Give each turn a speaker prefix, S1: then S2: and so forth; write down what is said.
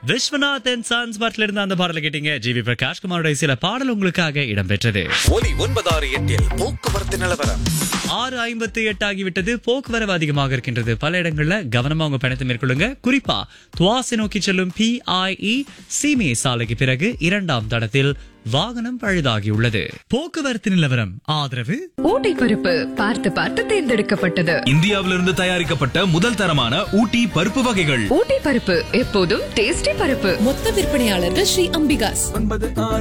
S1: Viswanath and sons பாட்டில இருந்து அந்த பாடலை கேட்டீங்க ஜி வி பிரகாஷ் குமாரோட சில பாடல் உங்களுக்காக இடம்பெற்றது
S2: ஒலி ஒன்பதாறு எட்டில் போக்குவரத்து நிலவரம்
S1: ஆறு ஐம்பத்தி எட்டு ஆகிவிட்டது போக்குவரவு அதிகமாக இருக்கின்றது பல இடங்கள்ல கவனமா உங்க பயணத்தை மேற்கொள்ளுங்க குறிப்பா துவாசி நோக்கி செல்லும் பிஐஇ சீமே சாலைக்கு பிறகு இரண்டாம் தடத்தில் வாகனம் பழுதாகியுள்ளது போக்குவரத்து நிலவரம் ஆதரவு
S3: ஊட்டி பருப்பு பார்த்து பார்த்து தேர்ந்தெடுக்கப்பட்டது
S4: இந்தியாவிலிருந்து தயாரிக்கப்பட்ட முதல் தரமான ஊட்டி பருப்பு வகைகள்
S3: ஊட்டி பருப்பு எப்போதும் டேஸ்டி பருப்பு
S5: மொத்த விற்பனையாளர்கள் ஸ்ரீ அம்பிகாஸ்
S4: ஒன்பது ஆறு